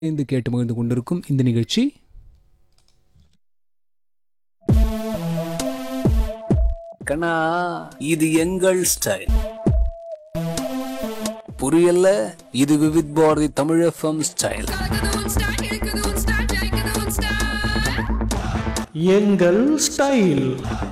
இணைந்து கேட்டு மகிழ்ந்து கொண்டிருக்கும் இந்த நிகழ்ச்சி கண்ணா இது எங்கள் ஸ்டைல் புரியல இது விவித் பாரதி தமிழ் எஃப்எம் ஸ்டைல் கலக்குது உன் ஸ்டைல் இருக்குது உன் ஸ்டைல் ஜெயிக்குது உன் ஸ்டைல் எங்கள் ஸ்டைல்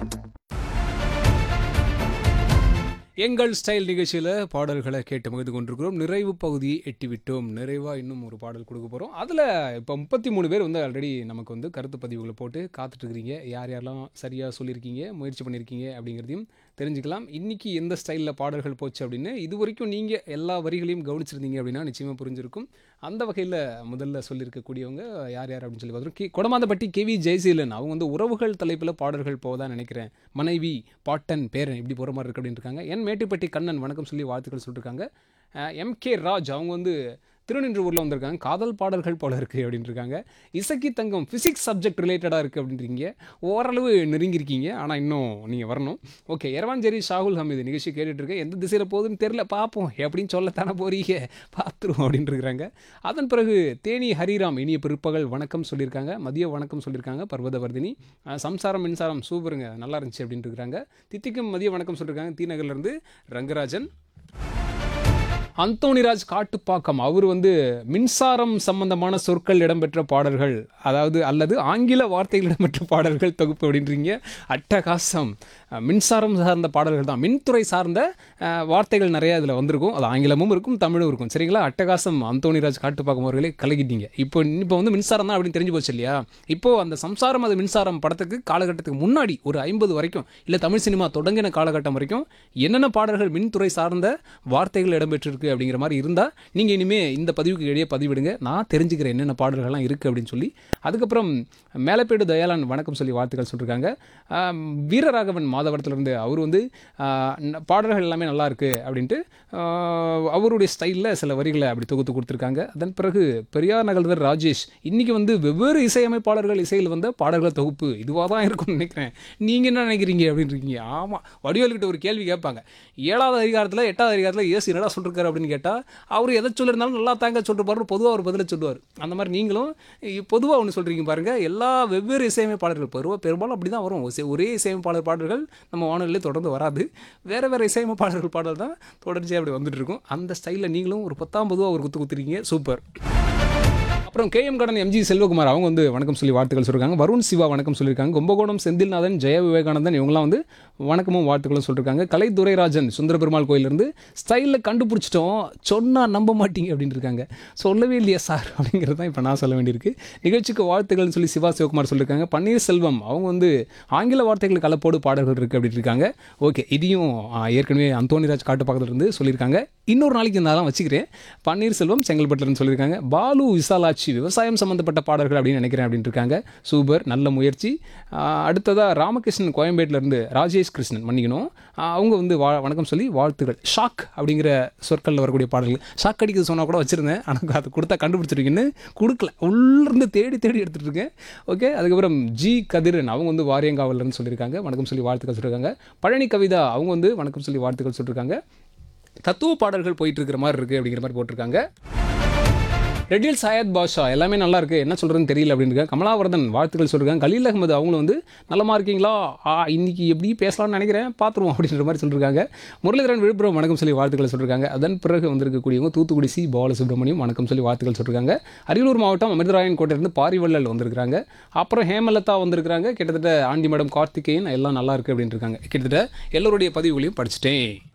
எங்கள் ஸ்டைல் நிகழ்ச்சியில் பாடல்களை கேட்டு மகிழ்ந்து கொண்டிருக்கிறோம் நிறைவு பகுதியை எட்டிவிட்டோம் நிறைவாக இன்னும் ஒரு பாடல் கொடுக்க போகிறோம் அதில் இப்போ முப்பத்தி மூணு பேர் வந்து ஆல்ரெடி நமக்கு வந்து கருத்து பதிவுகளை போட்டு காத்துட்ருக்கிறீங்க யார் யாரெல்லாம் சரியாக சொல்லியிருக்கீங்க முயற்சி பண்ணியிருக்கீங்க அப்படிங்கிறதையும் தெரிஞ்சுக்கலாம் இன்றைக்கி எந்த ஸ்டைலில் பாடல்கள் போச்சு அப்படின்னு இது வரைக்கும் நீங்கள் எல்லா வரிகளையும் கவனிச்சிருந்தீங்க அப்படின்னா நிச்சயமாக புரிஞ்சிருக்கும் அந்த வகையில் முதல்ல சொல்லியிருக்கக்கூடியவங்க யார் யார் அப்படின்னு சொல்லி பார்த்துருக்கோம் கே கொடமாந்தப்பட்டி கேவி ஜெயசீலன் அவங்க வந்து உறவுகள் தலைப்பில் பாடல்கள் போவதா நினைக்கிறேன் மனைவி பாட்டன் பேரன் இப்படி போகிற மாதிரி இருக்கு அப்படின்னு இருக்காங்க என் மேட்டுப்பட்டி கண்ணன் வணக்கம் சொல்லி வாழ்த்துக்கள் சொல்லியிருக்காங்க எம் கே ராஜ் அவங்க வந்து திருநின்றவூரில் வந்திருக்காங்க காதல் பாடல்கள் போல இருக்குது அப்படின்னு இருக்காங்க இசக்கி தங்கம் ஃபிசிக்ஸ் சப்ஜெக்ட் ரிலேட்டடாக இருக்குது அப்படின்றீங்க ஓரளவு நெருங்கியிருக்கீங்க ஆனால் இன்னும் நீங்கள் வரணும் ஓகே இரவாஞ்சேரி ஷாகுல் ஹமீது நிகழ்ச்சி கேட்டுட்டு இருக்கேன் எந்த திசையில் போகுதுன்னு தெரில பார்ப்போம் எப்படின்னு சொல்லத்தானே போறீங்க பார்த்துருவோம் அப்படின்னு இருக்கிறாங்க அதன் பிறகு தேனி ஹரிராம் இனிய பிற்பகல் வணக்கம் சொல்லியிருக்காங்க மதிய வணக்கம் சொல்லியிருக்காங்க பர்வதவர்தினி அஹ், சம்சாரம் மின்சாரம் சூப்பருங்க நல்லா இருந்துச்சு அப்படின்ட்டு இருக்கிறாங்க தித்திக்கும் மதிய வணக்கம் சொல்லியிருக்காங்க தீநகர்லேருந்து ரங்கராஜன் அந்தோணிராஜ் காட்டுப்பாக்கம் அவர் வந்து மின்சாரம் சம்பந்தமான சொற்கள் இடம்பெற்ற பாடல்கள் அதாவது அல்லது ஆங்கில வார்த்தைகள் இடம்பெற்ற பாடல்கள் தொகுப்பு அப்படின்றீங்க அட்டகாசம் அஹ், மின்சாரம் சார்ந்த பாடல்கள் தான் மின்துறை சார்ந்த அஹ், வார்த்தைகள் நிறைய இதில் வந்திருக்கும் அது ஆங்கிலமும் இருக்கும் தமிழும் இருக்கும் சரிங்களா அட்டகாசம் அந்தோணிராஜ் காட்டுப்பாக்கம் அவர்களே கலக்கிட்டீங்க இப்போ இப்போ வந்து மின்சாரம் தான் அப்படின்னு தெரிஞ்சு போச்சு இல்லையா இப்போ அந்த சம்சாரம் அது மின்சாரம் படத்துக்கு காலகட்டத்துக்கு முன்னாடி ஒரு ஐம்பது வரைக்கும் இல்லை தமிழ் சினிமா தொடங்கின காலகட்டம் வரைக்கும் என்னென்ன பாடல்கள் மின்துறை சார்ந்த வார்த்தைகள் இடம்பெற்றிருக்கு அப்படிங்கிற மாதிரி இருந்தால் நீங்கள் இனிமேல் இந்த பதிவுக்கு இடையே பதிவிடுங்க நான் தெரிஞ்சுக்கிறேன் என்னென்ன பாடல்கள்லாம் இருக்குது அப்படின்னு சொல்லி அதுக்கப்புறம் மேலப்பேடு தயாளன் வணக்கம் சொல்லி வாழ்த்துக்கள் சொல்லியிருக்காங்க ஆம், வீரராகவன் மாதவரத்துலேருந்து அவர் வந்து ஆ, ந- பாடல்கள் எல்லாமே நல்லா இருக்கு அப்படின்ட்டு ஆ, அவருடைய ஸ்டைலில் சில வரிகளை அப்படி தொகுத்து கொடுத்துருக்காங்க அதன் பிறகு பெரியார் நகல்வர் ராஜேஷ் இன்றைக்கி வந்து வெவ்வேறு இசையமைப்பாளர்கள் இசையில் வந்த பாடல்கள் தொகுப்பு இதுவாக தான் இருக்கும்னு நினைக்கிறேன் நீங்கள் என்ன நினைக்கிறீங்க அப்படின்னு இருக்கீங்க ஆமாம் வடிவேலுக்கிட்ட ஒரு கேள்வி கேட்பாங்க ஏழாவது அதிகாரத்தில் எட்டாவது அதிகாரத்தில் இயேசு என்னடா சொல்லிருக்காரு அப்படின்னு கேட்டால் அவர் எதை சொல்லியிருந்தாலும் நல்லா தாங்க சொல்லிருப்பாரு பொதுவாக ஒரு பதிலை சொல்லுவார் அந்த மாதிரி நீங்களும் பொதுவாக ஒன்று சொல்கிறீங்க பாருங்கள் எல்லா வெவ்வேறு இசையமைப்பாளர்கள் பருவ பெரும்பாலும் அப்படி தான் வரும் ஒசே- ஒரே இசையமைப்பாளர் பாடல்கள் நம்ம வானொலியில் தொடர்ந்து வராது வேறு வேறு இசையமைப்பாளர்கள் பாடல் தான் தொடர்ச்சியாக அப்படி வந்துட்டு இருக்கும் அந்த ஸ்டைலில் நீங்களும் ஒரு பத்தாம் பொதுவாக ஒரு குத்து குத்துறீங்க சூப்பர் அப்புறம் கேஎம் கடன் எம்ஜி செல்வகுமார் அவங்க வந்து வணக்கம் சொல்லி வாழ்த்துக்கள் சொல்லியிருக்காங்க வருண் சிவா வணக்கம் சொல்லியிருக்காங்க கும்பகோணம் செந்தில்நாதன் ஜெய விவேகானந்தன் இவங்கலாம் வந்து வணக்கமும் வாழ்த்துக்களும் சொல்லியிருக்காங்க கலை துரைராஜன் சுந்தர பெருமாள் கோயிலிருந்து ஸ்டைலில் கண்டுபிடிச்சிட்டோம் சொன்னால் நம்ப மாட்டீங்க அப்படின்னு இருக்காங்க சொல்லவே இல்லையா சார் அப்படிங்கிறது தான் இப்போ நான் சொல்ல வேண்டியிருக்கு நிகழ்ச்சிக்கு வாழ்த்துக்கள்னு சொல்லி சிவா சிவகுமார் சொல்லியிருக்காங்க பன்னீர்செல்வம் அவங்க வந்து ஆங்கில வார்த்தைகள் கலப்போடு பாடல்கள் இருக்குது அப்படின்னு இருக்காங்க ஓகே இதையும் ஆ, ஏற்கனவே அந்தோனிராஜ் காட்டு பக்கத்துல இருந்து சொல்லியிருக்காங்க இன்னொரு நாளைக்கு இருந்தாலும் வச்சுக்கிறேன் பன்னீர்செல்வம் செங்கல்பட்டுலேருந்து சொல்லியிருக்காங்க பாலு விசாலாட்சி விவசாயம் சம்மந்தப்பட்ட பாடல்கள் அப்படின்னு நினைக்கிறேன் அப்படின்னு இருக்காங்க சூப்பர் நல்ல முயற்சி ஆஹ் அடுத்ததாக ராமகிருஷ்ணன் கோயம்பேட்டிலேருந்து ராஜேஷ் கிருஷ்ணன் மன்னிக்கணும் ஆஹ் அவங்க வந்து வா வணக்கம் சொல்லி வாழ்த்துகள் ஷாக் அப்படிங்கிற சொற்களில் வரக்கூடிய பாடல்கள் ஷாக் அடிக்கிறது சொன்னால் கூட வச்சுருந்தேன் ஆனால் அது கொடுத்தா கண்டுபிடிச்சிருக்கீங்கன்னு கொடுக்கல உள்ளிருந்து தேடி தேடி எடுத்துகிட்டு இருக்கேன் ஓகே அதுக்கப்புறம் ஜி கதிரன் அவங்க வந்து வாரியங்காவலர்னு சொல்லியிருக்காங்க வணக்கம் சொல்லி வாழ்த்துக்கள் சொல்லியிருக்காங்க பழனி கவிதா அவங்க வந்து வணக்கம் சொல்லி வாழ்த்துக்கள் சொல்லியிருக்காங்க தத்துவ பாடல்கள் போயிட்டு இருக்கிற மாதிரி இருக்குது அப்படிங்கிற மாதிரி போட்டிருக்காங்க ரெடில் சாயத் பாஷா எல்லாமே நல்லா இருக்கு என்ன சொல்கிறதுன்னு தெரியல அப்படின்னு இருக்காங்க கமலாவர்தன் வாழ்த்துக்கள் சொல்லியிருக்காங்க கலீல் அகமது அவங்களும் வந்து நலமா இருக்கீங்களா ஆ இன்னைக்கு எப்படி பேசலாம்னு நினைக்கிறேன் பார்த்துருவோம் அப்படின்ற மாதிரி சொல்லியிருக்காங்க முரளிதரன் விழுப்புரம் வணக்கம் சொல்லி வாழ்த்துக்கள் சொல்லியிருக்காங்க அதன் பிறகு வந்திருக்கக்கூடியவங்க தூத்துக்குடி சி பாலசுப்ரமணியம் வணக்கம் சொல்லி வாழ்த்துக்கள் சொல்லியிருக்காங்க அரியலூர் மாவட்டம் அமிர்தராயன் கோட்டையிலிருந்து பாரிவள்ளல் வந்திருக்காங்க அப்புறம் ஹேமலதா வந்திருக்காங்க கிட்டத்தட்ட ஆண்டி மேடம் கார்த்திகேயன் எல்லாம் நல்லா இருக்கு அப்படின்னு இருக்காங்க கிட்டத்தட்ட எல்லோருடைய பதிவுகளையும் படிச்சுட்டேன்